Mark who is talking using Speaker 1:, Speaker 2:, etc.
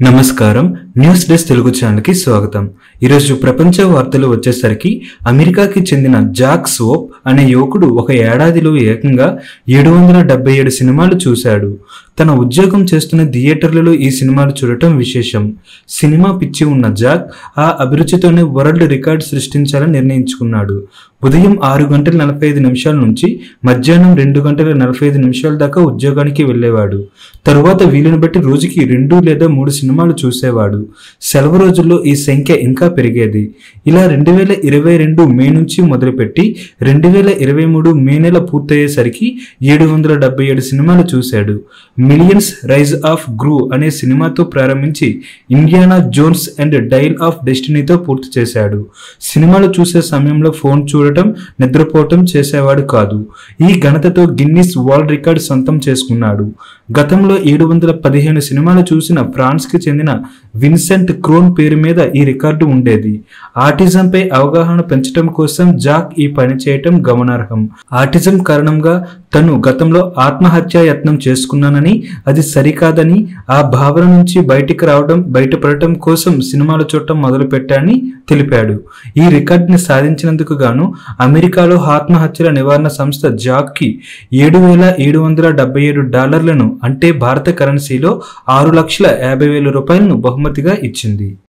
Speaker 1: నమస్కారం news desk Telugu ఛానల్కి స్వాగతం ఈరోజు ప్రపంచ వార్తలు వచ్చేసరికి అమెరికాకి చెందిన జాక్ సోప్ అనే యువకుడు ఒక ఏడాదిలో ఏకంగా ఏడు వందల డెబ్బై ఏడు సినిమాలు చూశాడు తన ఉద్యోగం చేస్తున్న థియేటర్లలో ఈ సినిమాలు చూడటం విశేషం సినిమా పిచ్చి ఉన్న జాక్ ఆ అభిరుచితోనే వరల్డ్ రికార్డ్ సృష్టించాలని నిర్ణయించుకున్నాడు ఉదయం ఆరు గంటల నలభై ఐదు నిమిషాల నుంచి మధ్యాహ్నం రెండు గంటల నలభై ఐదు నిమిషాల దాకా ఉద్యోగానికి వెళ్ళేవాడు తరువాత వీలుని బట్టి రోజుకి రెండు లేదా మూడు సినిమాలు చూసేవాడు సెలవు రోజుల్లో ఈ సంఖ్య ఇంకా పెరిగేది ఇలా రెండు వేల ఇరవై రెండు మే నుంచి మొదలుపెట్టి రెండు వేల ఇరవై మూడు మే నెల పూర్తయ్యేసరికి ఏడు వందల డెబ్బై ఏడు సినిమాలు చూశాడు మిలియన్స్ రైజ్ ఆఫ్ గ్రూ అనే సినిమాతో ప్రారంభించి Indiana Jones and dial of డెస్టినీతో పూర్తి చేశాడు సినిమాలు చూసే సమయంలో ఫోన్ చూడటం నిద్రపోవటం చేసేవాడు కాదు ఈ ఘనతతో గిన్నిస్ వరల్డ్ రికార్డ్ సొంతం చేసుకున్నాడు గతంలో ఏడు వందల పదిహేను సినిమాలు చూసిన ఫ్రాన్స్కి చెందిన విన్సెంట్ క్రోన్ పేరు మీద ఈ రికార్డు ఉండేది ఆటిజంపై అవగాహన పెంచడం కోసం జాక్ ఈ పని చేయటం గమనార్హం ఆటిజం కారణంగా తను గతంలో ఆత్మహత్యా యత్నం చేసుకున్నానని అది సరికాదని ఆ భావన నుంచి బయటికి రావడం బయటపడటం కోసం సినిమాలు చూడటం మొదలుపెట్టాడని తెలిపాడు ఈ రికార్డుని సాధించినందుకు గాను అమెరికాలో ఆత్మహత్యల నివారణ సంస్థ జాక్కి ఏడు వేల ఏడు వందల డెబ్బై ఏడు డాలర్లను అంటే భారత కరెన్సీలో ఆరు లక్షల యాభై వేల రూపాయలను బహుమతిగా ఇచ్చింది